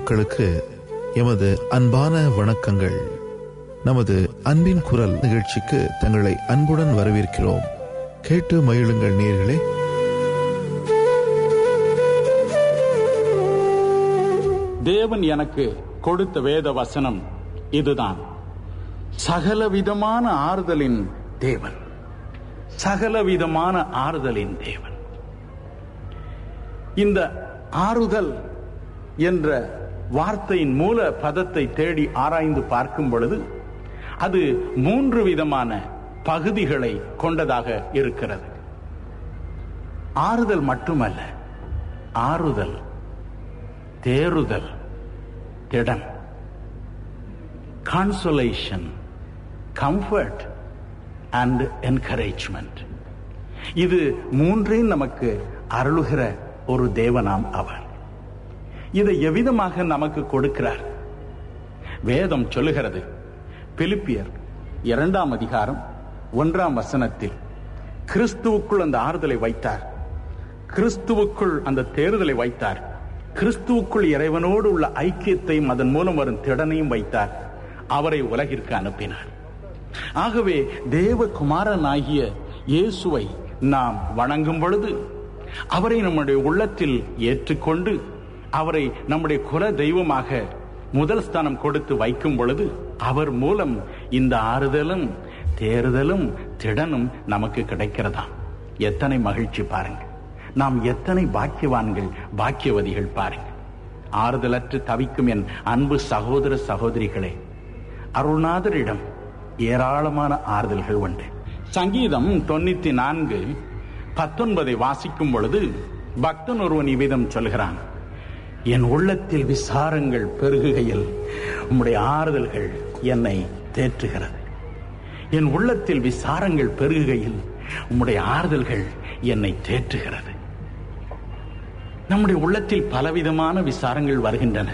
மக்களுக்கு எமது அன்பான வணக்கங்கள் நமது அன்பின் குரல் நிகழ்ச்சிக்கு தங்களை அன்புடன் வரவேற்கிறோம் கேட்டு மகிழுங்கள் நேர்களே தேவன் எனக்கு கொடுத்த வேத வசனம் இதுதான் சகலவிதமான ஆறுதலின் தேவன் சகலவிதமான ஆறுதலின் தேவன் இந்த ஆறுதல் என்ற வார்த்தையின் மூல பதத்தை தேடி ஆராய்ந்து பார்க்கும் பொழுது அது மூன்று விதமான பகுதிகளை கொண்டதாக இருக்கிறது ஆறுதல் மட்டுமல்ல ஆறுதல் தேறுதல் திடம் கான்சோலேஷன் கம்ஃபர்ட் அண்ட் என்கரேஜ்மெண்ட் இது மூன்றையும் நமக்கு அருளுகிற ஒரு தேவனாம் அவர் இதை எவ்விதமாக நமக்கு கொடுக்கிறார் வேதம் சொல்லுகிறது பிலிப்பியர் இரண்டாம் அதிகாரம் ஒன்றாம் வசனத்தில் கிறிஸ்துவுக்குள் அந்த ஆறுதலை வைத்தார் கிறிஸ்துவுக்குள் அந்த தேறுதலை வைத்தார் கிறிஸ்துவுக்குள் இறைவனோடு உள்ள ஐக்கியத்தையும் அதன் மூலம் வரும் திடனையும் வைத்தார் அவரை உலகிற்கு அனுப்பினார் ஆகவே தேவகுமாரனாகிய இயேசுவை நாம் வணங்கும் பொழுது அவரை நம்முடைய உள்ளத்தில் ஏற்றுக்கொண்டு அவரை நம்முடைய குல தெய்வமாக முதல் ஸ்தானம் கொடுத்து வைக்கும் பொழுது அவர் மூலம் இந்த ஆறுதலும் தேறுதலும் திடனும் நமக்கு கிடைக்கிறதா எத்தனை மகிழ்ச்சி பாருங்க நாம் எத்தனை பாக்கியவான்கள் பாக்கியவதிகள் பாருங்க ஆறுதலற்று தவிக்கும் என் அன்பு சகோதர சகோதரிகளே அருள்நாதரிடம் ஏராளமான ஆறுதல்கள் உண்டு சங்கீதம் தொண்ணூத்தி நான்கு பத்தொன்பதை வாசிக்கும் பொழுது பக்தன் ஒருவன் இவ்விதம் சொல்கிறான் என் உள்ளத்தில் விசாரங்கள் பெருகுகையில் உம்முடைய ஆறுதல்கள் என்னை தேற்றுகிறது என் உள்ளத்தில் விசாரங்கள் பெருகுகையில் உம்முடைய ஆறுதல்கள் என்னை தேற்றுகிறது நம்முடைய உள்ளத்தில் பலவிதமான விசாரங்கள் வருகின்றன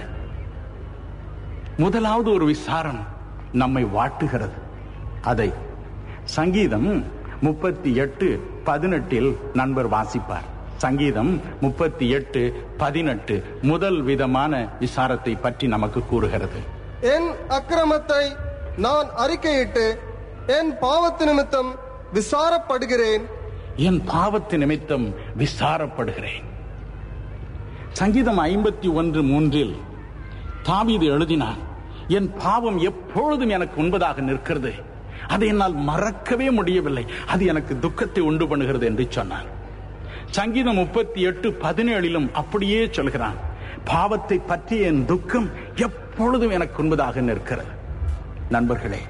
முதலாவது ஒரு விசாரம் நம்மை வாட்டுகிறது அதை சங்கீதம் முப்பத்தி எட்டு பதினெட்டில் நண்பர் வாசிப்பார் சங்கீதம் முப்பத்தி எட்டு பதினெட்டு முதல் விதமான விசாரத்தை பற்றி நமக்கு கூறுகிறது என் அக்கிரமத்தை நான் அறிக்கையிட்டு என் பாவத்து நிமித்தம் விசாரப்படுகிறேன் என் பாவத்து நிமித்தம் விசாரப்படுகிறேன் சங்கீதம் ஐம்பத்தி ஒன்று மூன்றில் தாவீது எழுதினான் என் பாவம் எப்பொழுதும் எனக்கு உண்பதாக நிற்கிறது அதை என்னால் மறக்கவே முடியவில்லை அது எனக்கு துக்கத்தை உண்டு பண்ணுகிறது என்று சொன்னான் சங்கீதம் முப்பத்தி எட்டு பதினேழிலும் அப்படியே சொல்கிறான் பாவத்தை பற்றிய என் துக்கம் எப்பொழுதும் எனக்கு உண்பதாக நிற்கிறது நண்பர்களே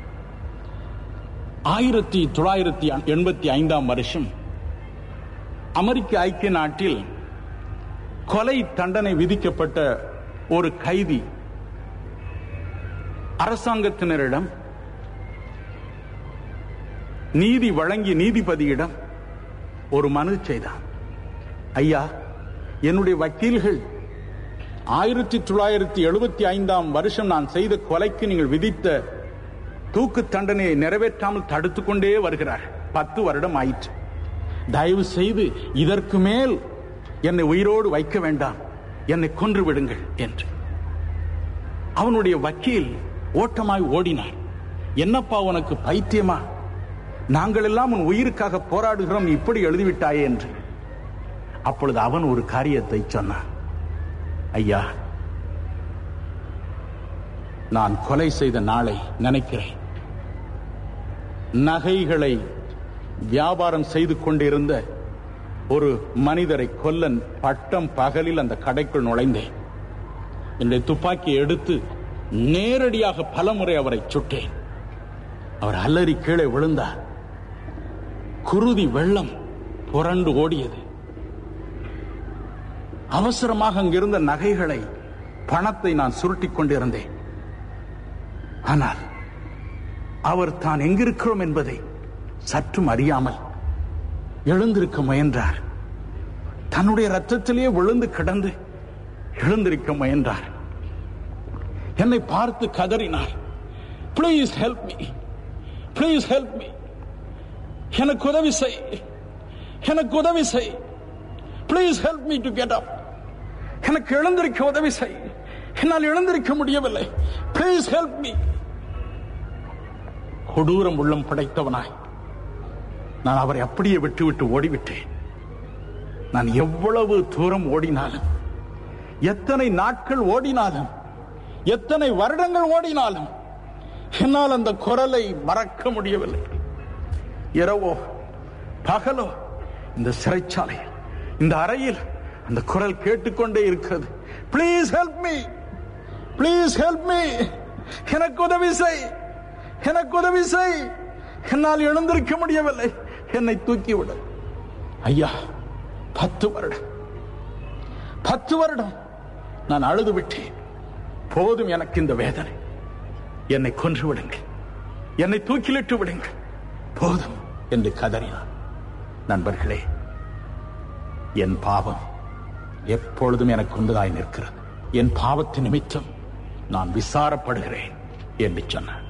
ஆயிரத்தி தொள்ளாயிரத்தி எண்பத்தி ஐந்தாம் வருஷம் அமெரிக்க ஐக்கிய நாட்டில் கொலை தண்டனை விதிக்கப்பட்ட ஒரு கைதி அரசாங்கத்தினரிடம் நீதி வழங்கிய நீதிபதியிடம் ஒரு மனு செய்தான் ஐயா என்னுடைய வக்கீல்கள் ஆயிரத்தி தொள்ளாயிரத்தி எழுபத்தி ஐந்தாம் வருஷம் நான் செய்த கொலைக்கு நீங்கள் விதித்த தூக்கு தண்டனையை நிறைவேற்றாமல் தடுத்துக் கொண்டே வருகிறார் பத்து வருடம் ஆயிற்று தயவு செய்து இதற்கு மேல் என்னை உயிரோடு வைக்க வேண்டாம் என்னை கொன்று விடுங்கள் என்று அவனுடைய வக்கீல் ஓட்டமாய் ஓடினார் என்னப்பா உனக்கு பைத்தியமா நாங்கள் எல்லாம் உன் உயிருக்காக போராடுகிறோம் நீ இப்படி எழுதிவிட்டாயே என்று அப்பொழுது அவன் ஒரு காரியத்தை சொன்னான் ஐயா நான் கொலை செய்த நாளை நினைக்கிறேன் நகைகளை வியாபாரம் செய்து கொண்டிருந்த ஒரு மனிதரை கொல்லன் பட்டம் பகலில் அந்த கடைக்குள் நுழைந்தேன் என்னுடைய துப்பாக்கியை எடுத்து நேரடியாக பலமுறை அவரை சுட்டேன் அவர் அல்லறி கீழே விழுந்தார் குருதி வெள்ளம் புரண்டு ஓடியது அவசரமாக அங்கிருந்த நகைகளை பணத்தை நான் சுருட்டிக் கொண்டிருந்தேன் ஆனால் அவர் தான் எங்கிருக்கிறோம் என்பதை சற்றும் அறியாமல் எழுந்திருக்க முயன்றார் தன்னுடைய ரத்தத்திலேயே விழுந்து கிடந்து எழுந்திருக்க முயன்றார் என்னை பார்த்து கதறினார் please help me please help me எனக்கு உதவி செய் எனக்கு உதவி செய் please help me to get up எனக்கு எழுந்திருக்க உதவி செய் என்னால் எழுந்திருக்க முடியவில்லை ப்ளீஸ் ஹெல்ப் மீ கொடூரம் உள்ளம் படைத்தவனாய் நான் அவரை அப்படியே விட்டு விட்டு ஓடிவிட்டேன் நான் எவ்வளவு தூரம் ஓடினாலும் எத்தனை நாட்கள் ஓடினாலும் எத்தனை வருடங்கள் ஓடினாலும் என்னால் அந்த குரலை மறக்க முடியவில்லை இரவோ பகலோ இந்த சிறைச்சாலையில் இந்த அறையில் அந்த குரல் கேட்டுக்கொண்டே இருக்கிறது please help me please help me எனக்கு உதவி செய் எனக்கு உதவி செய் என்னால் எழுந்திருக்க முடியவில்லை என்னை தூக்கி விடு ஐயா பத்து வருடம் பத்து வருடம் நான் அழுது விட்டேன் போதும் எனக்கு இந்த வேதனை என்னை கொன்று விடுங்கள் என்னை தூக்கிலிட்டு விடுங்கள் போதும் என்று கதறினார் நண்பர்களே என் பாவம் எப்பொழுதும் எனக்கு கொண்டுதாய் நிற்கிறது என் பாவத்தின் நிமித்தம் நான் விசாரப்படுகிறேன் என்று சொன்னார்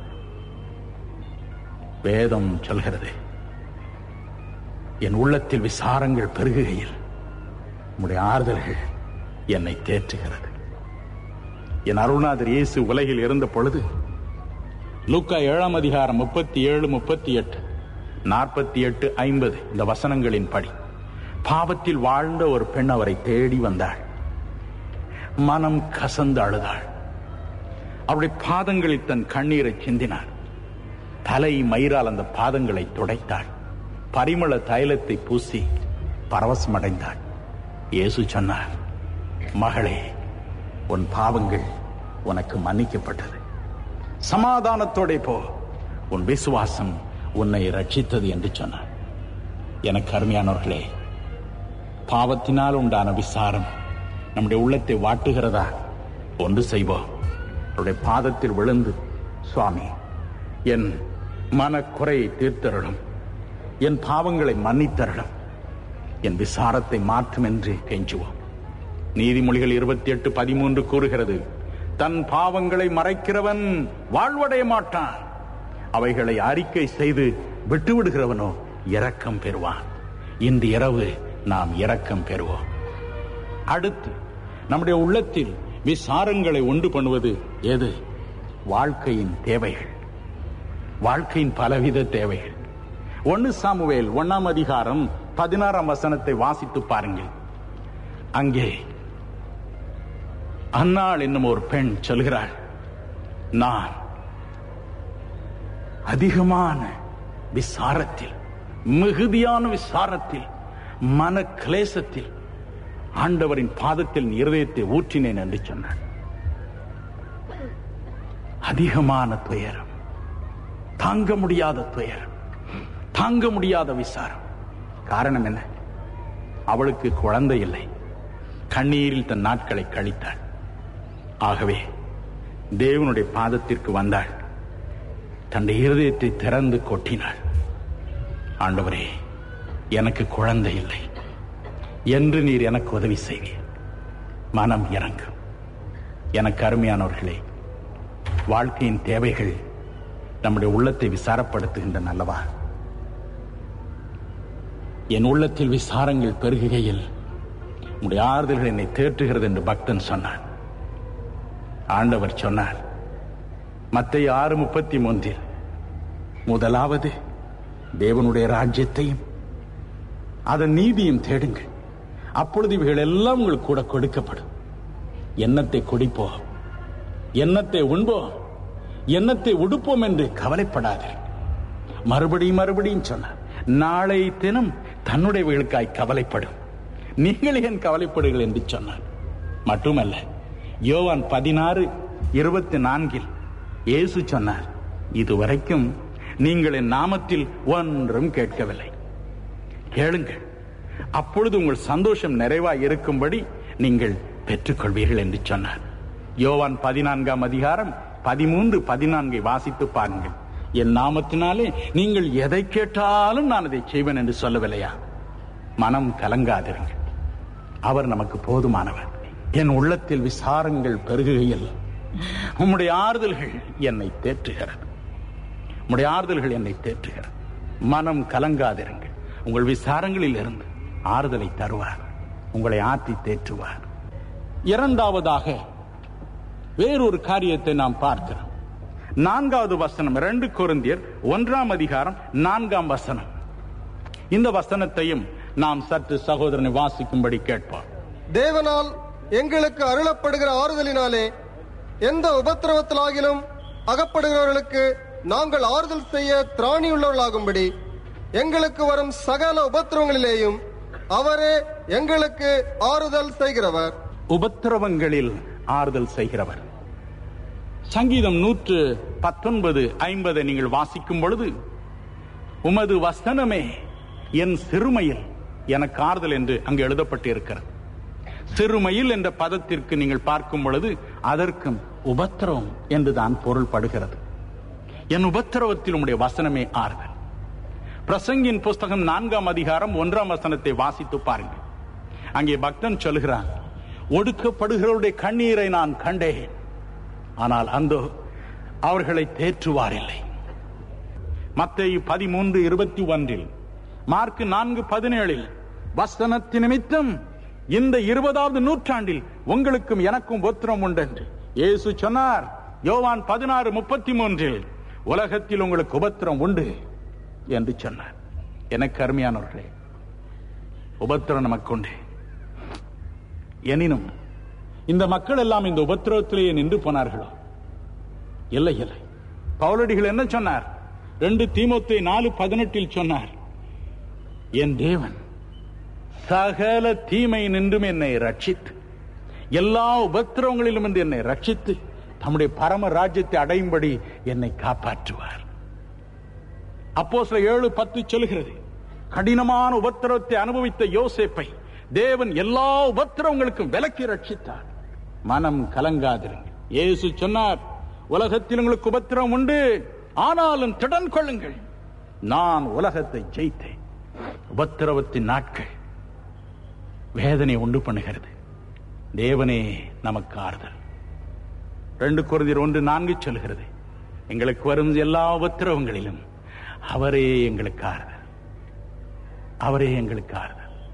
வேதம் சொல்கிறது என் உள்ளத்தில் விசாரங்கள் பெருகுகையில் உம்முடைய ஆறுதல்கள் என்னை தேற்றுகிறது என் அருணாதர் இயேசு உலகில் இருந்த பொழுது லூக்கா ஏழாம் அதிகாரம் முப்பத்தி ஏழு முப்பத்தி எட்டு நாற்பத்தி எட்டு ஐம்பது இந்த வசனங்களின் படி பாவத்தில் வாழ்ந்த ஒரு பெண் அவரை தேடி வந்தாள் மனம் கசந்து அழுதாள் அவருடைய பாதங்களில் தன் கண்ணீரை சிந்தினார் தலை மயிரால் அந்த பாதங்களை துடைத்தாள் பரிமள தைலத்தை பூசி பரவசமடைந்தாள் இயேசு சொன்னார் மகளே உன் பாவங்கள் உனக்கு மன்னிக்கப்பட்டது சமாதானத்தோட போ உன் விசுவாசம் உன்னை ரட்சித்தது என்று சொன்னார் எனக்கு அருமையானவர்களே பாவத்தினால் உண்டான விசாரம் நம்முடைய உள்ளத்தை வாட்டுகிறதா ஒன்று செய்வோம் அவருடைய பாதத்தில் விழுந்து சுவாமி என் மனக்குறையை தீர்த்தருளும் என் பாவங்களை மன்னித்தருளும் என் விசாரத்தை மாற்றும் என்று கெஞ்சுவோம் நீதிமொழிகள் இருபத்தி எட்டு பதிமூன்று கூறுகிறது தன் பாவங்களை மறைக்கிறவன் வாழ்வடைய மாட்டான் அவைகளை அறிக்கை செய்து விட்டுவிடுகிறவனோ இரக்கம் பெறுவான் இன்று இரவு நாம் இரக்கம் பெறுவோம் அடுத்து நம்முடைய உள்ளத்தில் விசாரங்களை உண்டு பண்ணுவது எது வாழ்க்கையின் தேவைகள் வாழ்க்கையின் பலவித தேவைகள் ஒன்னு சாமுவேல் ஒன்னாம் அதிகாரம் பதினாறாம் வசனத்தை வாசித்து பாருங்கள் அங்கே அன்னாள் என்னும் ஒரு பெண் சொல்கிறாள் நான் அதிகமான விசாரத்தில் மிகுதியான விசாரத்தில் மன கிளேசத்தில் ஆண்டவரின் பாதத்தில் இருதயத்தை ஊற்றினேன் என்று சொன்னாள் அதிகமான துயரம் தாங்க முடியாத துயரம் தாங்க முடியாத விசாரம் காரணம் என்ன அவளுக்கு குழந்தை இல்லை கண்ணீரில் தன் நாட்களை கழித்தாள் ஆகவே தேவனுடைய பாதத்திற்கு வந்தாள் தன்னுடைய இருதயத்தை திறந்து கொட்டினாள் ஆண்டவரே எனக்கு குழந்தை இல்லை என்று நீர் எனக்கு உதவி செய்வீர் மனம் இறங்கும் எனக்கு அருமையானவர்களே வாழ்க்கையின் தேவைகள் நம்முடைய உள்ளத்தை விசாரப்படுத்துகின்றன அல்லவா என் உள்ளத்தில் விசாரங்கள் பெருகுகையில் உடைய ஆறுதல்கள் என்னை தேற்றுகிறது என்று பக்தன் சொன்னான் ஆண்டவர் சொன்னார் மத்திய ஆறு முப்பத்தி மூன்றில் முதலாவது தேவனுடைய ராஜ்யத்தையும் அதன் நீதியும் தேடுங்கள் அப்பொழுது இவைகள் எல்லாம் உங்களுக்கு கூட கொடுக்கப்படும் எண்ணத்தை குடிப்போம் எண்ணத்தை உண்போம் எண்ணத்தை உடுப்போம் என்று கவலைப்படாதீர்கள் மறுபடியும் மறுபடியும் சொன்னார் நாளை தினம் தன்னுடையவர்களுக்காய் கவலைப்படும் நீங்கள் ஏன் கவலைப்படுங்கள் என்று சொன்னார் மட்டுமல்ல யோவான் பதினாறு இருபத்தி நான்கில் இயேசு சொன்னார் இதுவரைக்கும் நீங்கள் என் நாமத்தில் ஒன்றும் கேட்கவில்லை கேளுங்கள் அப்பொழுது உங்கள் சந்தோஷம் நிறைவாய் இருக்கும்படி நீங்கள் பெற்றுக்கொள்வீர்கள் என்று சொன்னார் யோவான் பதினான்காம் அதிகாரம் பதிமூன்று பதினான்கை வாசித்து பாருங்கள் என் நாமத்தினாலே நீங்கள் எதை கேட்டாலும் நான் அதை செய்வேன் என்று சொல்லவில்லையா மனம் கலங்காதிருங்கள் அவர் நமக்கு போதுமானவர் என் உள்ளத்தில் விசாரங்கள் பெருகுகையில் உம்முடைய ஆறுதல்கள் என்னை தேற்றுகிறது உம்முடைய ஆறுதல்கள் என்னை தேற்றுகிறது மனம் கலங்காதிருங்கள் உங்கள் விசாரங்களில் இருந்து ஆறுதலை தருவார் உங்களை ஆற்றி தேற்றுவார் இரண்டாவதாக வேறொரு காரியத்தை நாம் பார்க்கிறோம் நான்காவது வசனம் இரண்டு கொரிந்தியர் ஒன்றாம் அதிகாரம் நான்காம் வசனம் இந்த வசனத்தையும் நாம் சற்று சகோதரனை வாசிக்கும்படி கேட்போம் தேவனால் எங்களுக்கு அருளப்படுகிற ஆறுதலினாலே எந்த உபத்திரவத்திலாகிலும் அகப்படுகிறவர்களுக்கு நாங்கள் ஆறுதல் செய்ய திராணியுள்ளவர்களாகும்படி எங்களுக்கு வரும் சகல உபத்திரவங்களிலேயும் அவரே எங்களுக்கு ஆறுதல் செய்கிறவர் உபத்திரவங்களில் ஆறுதல் செய்கிறவர் சங்கீதம் நூற்று பத்தொன்பது ஐம்பதை நீங்கள் வாசிக்கும் பொழுது உமது வசனமே என் சிறுமையில் எனக்கு ஆறுதல் என்று அங்கு எழுதப்பட்டிருக்கிறது சிறுமையில் என்ற பதத்திற்கு நீங்கள் பார்க்கும் பொழுது அதற்கும் உபத்திரவம் என்றுதான் பொருள்படுகிறது என் உபத்திரவத்தில் உம்முடைய வசனமே ஆறுதல் பிரசங்கின் புஸ்தகம் நான்காம் அதிகாரம் ஒன்றாம் வசனத்தை வாசித்து பாருங்கள் அங்கே பக்தன் சொல்கிறான் ஒடுக்கப்படுகிறவருடைய கண்ணீரை நான் கண்டேன் ஆனால் அந்த அவர்களை தேற்றுவாரில்லை மத்தேயு பதிமூன்று இருபத்தி ஒன்றில் மார்க் நான்கு பதினேழில் வசனத்து நிமித்தம் இந்த இருபதாவது நூற்றாண்டில் உங்களுக்கும் எனக்கும் ஒத்திரம் உண்டென்று இயேசு சொன்னார் யோவான் பதினாறு முப்பத்தி மூன்றில் உலகத்தில் உங்களுக்கு உபத்திரம் உண்டு என்று சொன்னார் எனக்கு அருமையானவர்களே உபத்திரம் நமக்கு உண்டு எனினும் இந்த மக்கள் எல்லாம் இந்த உபத்திரவத்திலேயே நின்று போனார்களோ இல்லை இல்லை பவுலடிகள் என்ன சொன்னார் ரெண்டு தீமோத்தை நாலு பதினெட்டில் சொன்னார் என் தேவன் சகல தீமை நின்றும் என்னை ரட்சித்து எல்லா உபத்திரவங்களிலும் இருந்து என்னை ரட்சித்து தம்முடைய பரம ராஜ்யத்தை அடையும்படி என்னை காப்பாற்றுவார் அப்போ சில ஏழு பத்து சொல்கிறது கடினமான உபத்திரவத்தை அனுபவித்த யோசேப்பை தேவன் எல்லா உபத்திரவங்களுக்கும் விலக்கி ரட்சித்தார் மனம் கலங்காதிருங்கள் இயேசு சொன்னார் உலகத்தில் உங்களுக்கு உபத்திரம் உண்டு ஆனாலும் திடன் கொள்ளுங்கள் நான் உலகத்தை ஜெயித்தேன் உபத்திரவத்தின் நாட்கள் வேதனை உண்டு பண்ணுகிறது தேவனே நமக்கு ஆறுதல் ரெண்டு குருதிர் ஒன்று நான்கு சொல்கிறது எங்களுக்கு வரும் எல்லா உபத்திரவங்களிலும் அவரே எங்களுக்கு ஆறுதல் அவரே எங்களுக்கு ஆறுதல்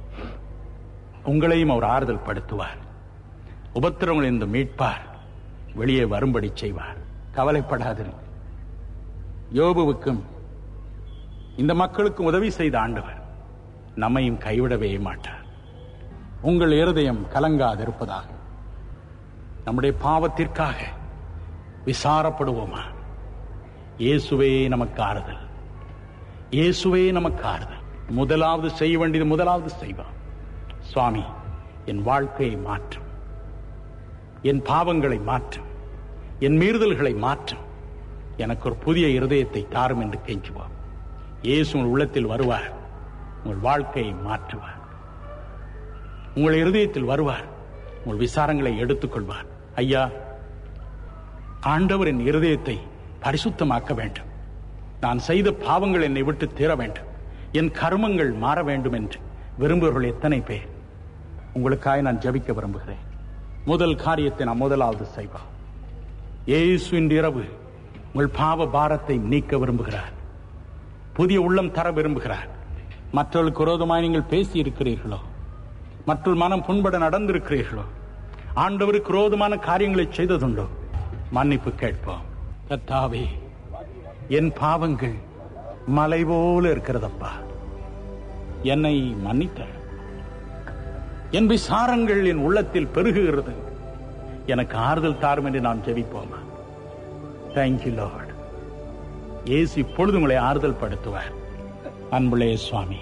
உங்களையும் அவர் ஆறுதல் படுத்துவார் உபத்திரவங்களிலிருந்து மீட்பார் வெளியே வரும்படி செய்வார் கவலைப்படாதிருங்கள் யோபுவுக்கும் இந்த மக்களுக்கும் உதவி செய்த ஆண்டவர் நம்மையும் கைவிடவே மாட்டார் உங்கள் இருதயம் கலங்காதிருப்பதாக நம்முடைய பாவத்திற்காக விசாரப்படுவோமா இயேசுவே நமக்கு ஆறுதல் இயேசுவே நமக்கு ஆறுதல் முதலாவது செய்ய வேண்டியது முதலாவது செய்வார் சுவாமி என் வாழ்க்கையை மாற்றும் என் பாவங்களை மாற்றும் என் மீறுதல்களை மாற்றும் எனக்கு ஒரு புதிய இருதயத்தை தாரும் என்று கெஞ்சுவோம் இயேசு உங்கள் உள்ளத்தில் வருவார் உங்கள் வாழ்க்கையை மாற்றுவார் உங்கள் இருதயத்தில் வருவார் உங்கள் விசாரங்களை எடுத்துக்கொள்வார் ஐயா ஆண்டவர் என் இருதயத்தை பரிசுத்தமாக்க வேண்டும் நான் செய்த பாவங்கள் என்னை விட்டு தீர வேண்டும் என் கர்மங்கள் மாற வேண்டும் என்று விரும்புபவர்கள் எத்தனை பேர் உங்களுக்காக நான் ஜபிக்க விரும்புகிறேன் முதல் காரியத்தை நான் முதலாவது செய்வோம் இயேசு இன்று இரவு உங்கள் பாவ பாரத்தை நீக்க விரும்புகிறார் புதிய உள்ளம் தர விரும்புகிறார் மற்றவர்களுக்கு விரோதமாய் நீங்கள் பேசி இருக்கிறீர்களோ மற்றொரு மனம் புண்பட நடந்திருக்கிறீர்களோ ஆண்டவருக்கு விரோதமான காரியங்களை செய்ததுண்டோ மன்னிப்பு கேட்போம் கத்தாவே என் பாவங்கள் மலை போல இருக்கிறதப்பா என்னை மன்னித்த என் விசாரங்கள் என் உள்ளத்தில் பெருகுகிறது எனக்கு ஆறுதல் தாரும் என்று நாம் ஜெபிப்போமா தேங்க்யூ லார்ட் இயேசு இப்பொழுது உங்களை ஆறுதல் படுத்துவார் அன்புலே சுவாமி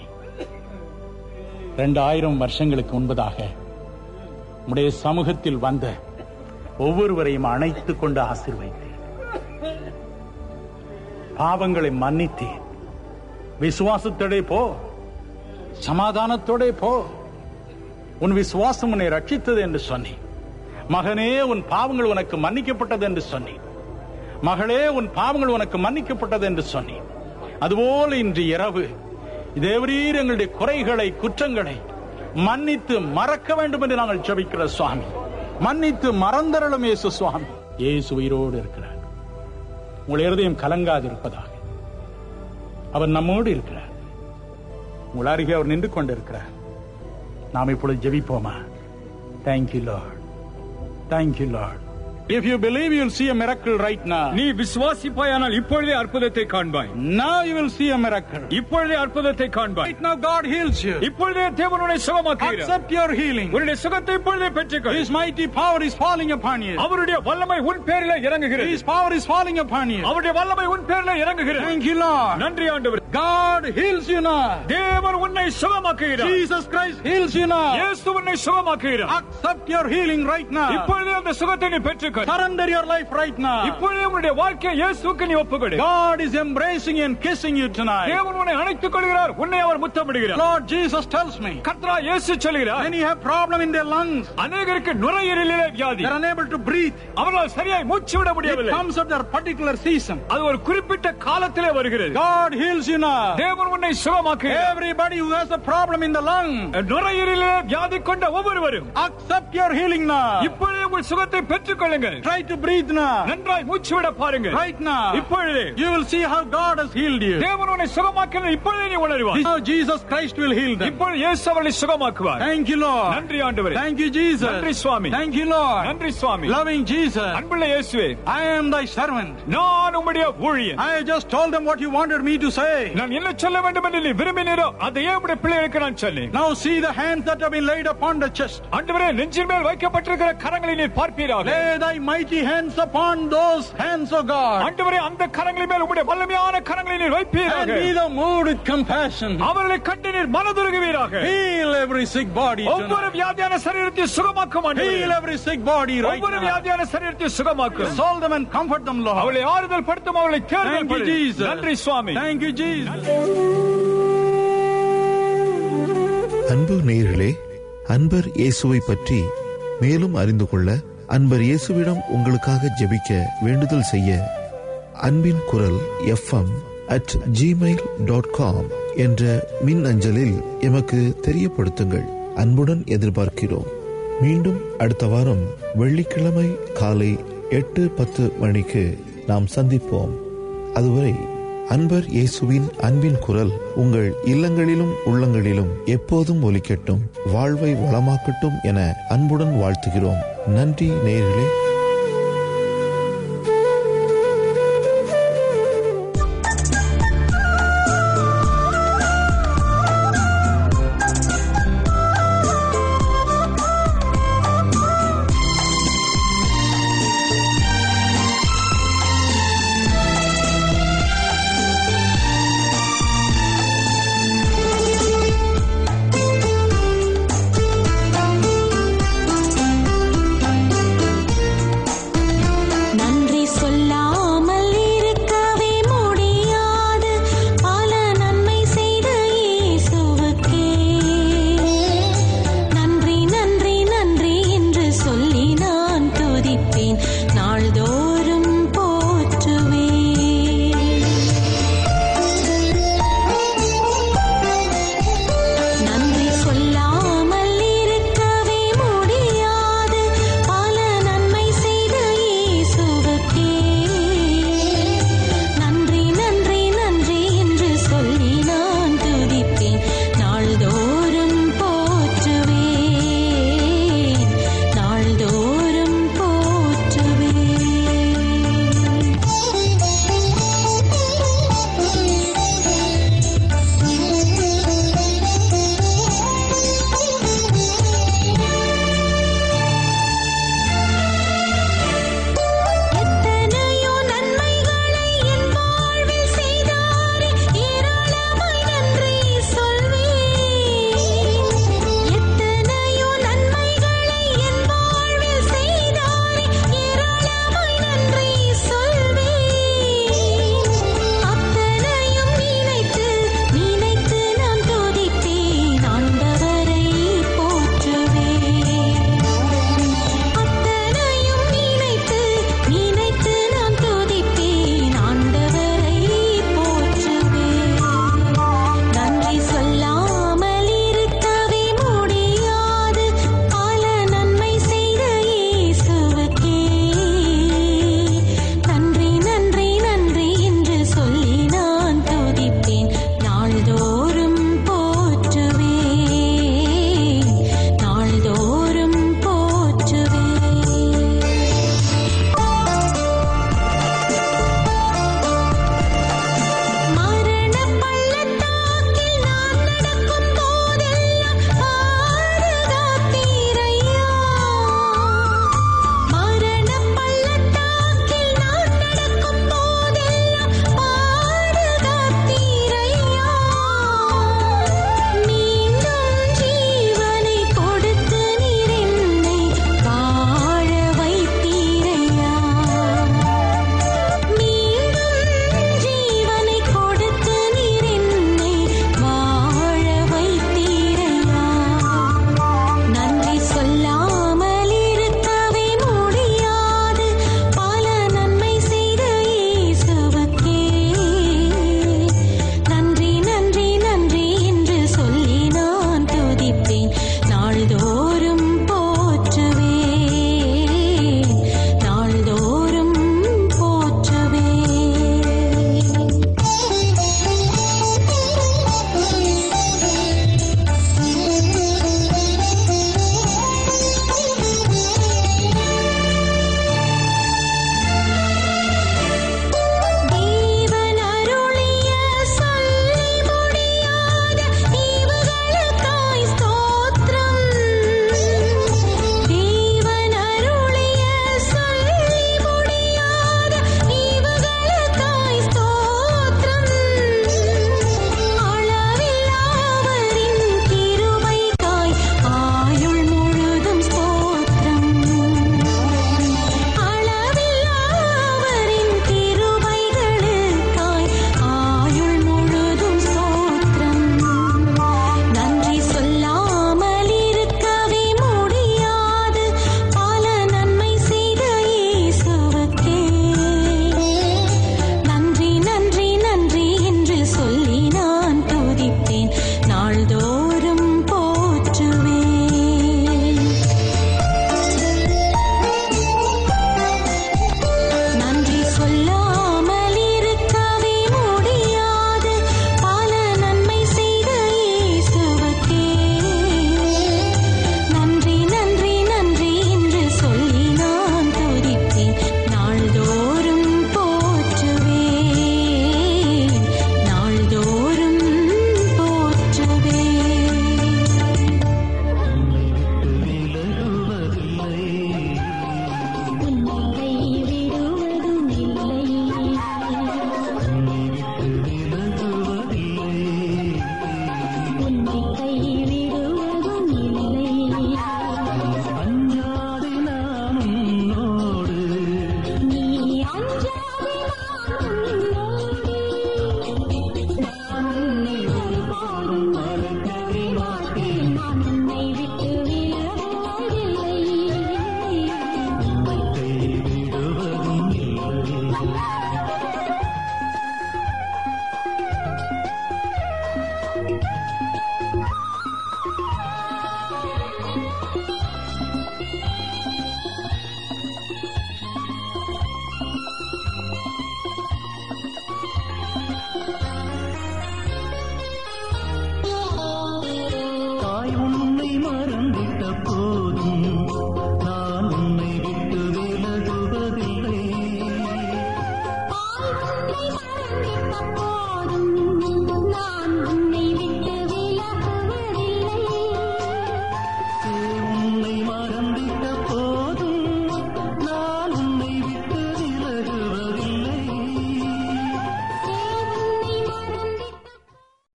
இரண்டாயிரம் வருஷங்களுக்கு முன்பதாக உடைய சமூகத்தில் வந்த ஒவ்வொருவரையும் அணைத்துக் கொண்டு ஆசீர்வைத்தேன் பாவங்களை மன்னித்தேன் விசுவாசத்தோட போ சமாதானத்தோட போ உன் விசுவாசம் உன்னை ரட்சித்தது என்று சொன்னேன் மகனே உன் பாவங்கள் உனக்கு மன்னிக்கப்பட்டது என்று சொன்னேன் மகளே உன் பாவங்கள் உனக்கு மன்னிக்கப்பட்டது என்று சொன்னேன் அதுபோல இன்று இரவு தேவரீர் எங்களுடைய குறைகளை குற்றங்களை மன்னித்து மறக்க வேண்டும் என்று நாங்கள் ஜெபிக்கிற சுவாமி மன்னித்து மறந்தரலும் இயேசு சுவாமி இயேசு உயிரோடு இருக்கிறார் உங்கள் இருதயம் கலங்காது இருப்பதாக அவர் நம்மோடு இருக்கிறார் உங்கள் அருகே அவர் நின்று கொண்டிருக்கிறார் நாம் இப்பொழுது ஜெபிப்போமா thank you Lord thank you Lord If you believe, you'll see a miracle right now. நீ விசுவாசிப்பாயானால் இப்பொழுதே அற்புதத்தை காண்பாய் Now you will see a miracle. இப்பொழுதே அற்புதத்தை காண்பாய் Right now, God heals you. இப்பொழுதே தேவன் உன்னை சுகமாக்குகிறார் Accept your healing. உன்னுடைய சுகத்தை இப்பொழுதே பெற்றுக்கொள் His mighty power is falling upon you. அவருடைய வல்லமை உன் பேரில் இறங்குகிறது His power is falling upon you. அவருடைய வல்லமை உன் பேரில் இறங்குகிறது Thank you, Lord. நன்றி ஆண்டவர் God heals you now. தேவன் உன்னை சுகமாக்குகிறார் Jesus Christ heals you now. இயேசு உன்னை சுகமாக்குகிறார் Accept your healing right now. இப்பொழுதே அந்த சுகத்தை நீ பெற்றுக்கொள் Surrender your life right now. இப்பொழுதே உன்னுடைய வாழ்க்கையை இயேசுவுக்கு நீ ஒப்புக்கொடு God is embracing you and kissing you tonight. தேவன் உன்னை அணைத்துக் கொள்கிறார் உன்னை அவர் முத்தமிடுகிறார் Lord Jesus tells me, கத்ரா இயேசு சொல்கிறார் when you have problem in their lungs, அநேகருக்கு நுரையீரலிலே வியாதி they're unable to breathe. அவர்களால் சரியாய் மூச்சு விட It முடியவில்லை comes at their particular season. அது ஒரு குறிப்பிட்ட காலத்திலே வருகிறது God heals you now. தேவன் உன்னை சுகமாக்குகிறார் Everybody who has a problem in the lung, நுரையீரலிலே வியாதி கொண்ட ஒவ்வொருவரும் accept your healing now. இப்பொழுதே உங்கள் சுகத்தை பெற்றுக் கொள்ளுங்கள் Try to breathe now. நன்றாய் மூச்சு விட பாருங்க Right now. இப்பொழுதே You will see how God has healed you. தேவன் உன்னை சுகமாக்கினது இப்பொழுதே நீ உணர்வாய் Now Jesus Christ will heal them. இப்பொழுது இயேசு அவர்களை சுகமாக்குவார் Thank you, Lord. நன்றி ஆண்டவரே Thank you, Jesus. நன்றி சுவாமி Thank you, Lord. நன்றி சுவாமி Loving Jesus, அன்புள்ள இயேசுவே I am thy servant. நான் உம்முடைய ஊழியன் I just told them what you wanted me to say. நான் என்ன சொல்ல வேண்டும் என்று நீ விரும்பினீரோ அதையே உம்முடைய பிள்ளைகளுக்கு நான் சொன்னேன் Now see the hands that have been laid upon the chest. ஆண்டவரே நெஞ்சின் மேல் வைக்கப்பட்டிருக்கிற கரங்களை நீர் பார்ப்பீராக Lay thy mighty hands upon those hands, O God. ஆண்டவரே அந்த கரங்களின் மேல் உம்முடைய வல்லமையான கரங்களை நீர் And வைப்பீராக be the moved with compassion. அவர்களை கண்டு நீர் மனதுருகுவீராக Heal every sick body. ஒவ்வொரு tonight. வியாதியான சரீரத்தை சுகமாக்கும் ஆண்டவரே. Heal every sick body right ஒவ்வொரு now. வியாதியான சரீரத்தை சுகமாக்கும் Solve them and comfort them, Lord. அவளை ஆறுதல் படுத்தும் அவளை தேர்தல் Thank you, படு. Jesus. நன்றி சுவாமி Thank you, Jesus. அன்பு நேயர்களே அன்பர் இயேசுவை பற்றி மேலும் அறிந்து கொள்ள அன்பர் இயேசுவிடம் உங்களுக்காக ஜெபிக்க வேண்டுதல் செய்ய அன்பின் குரல் FM at Gmail dot com என்ற மின் அஞ்சலில் எமக்கு தெரியப்படுத்துங்கள் அன்புடன் எதிர்பார்க்கிறோம் மீண்டும் அடுத்த வாரம் வெள்ளிக்கிழமை காலை எட்டு பத்து மணிக்கு நாம் சந்திப்போம் அதுவரை அன்பர் இயேசுவின் அன்பின் குரல் உங்கள் இல்லங்களிலும் உள்ளங்களிலும் எப்போதும் ஒலிக்கட்டும் வாழ்வை வளமாக்கட்டும் என அன்புடன் வாழ்த்துகிறோம் நன்றி நேயர்களே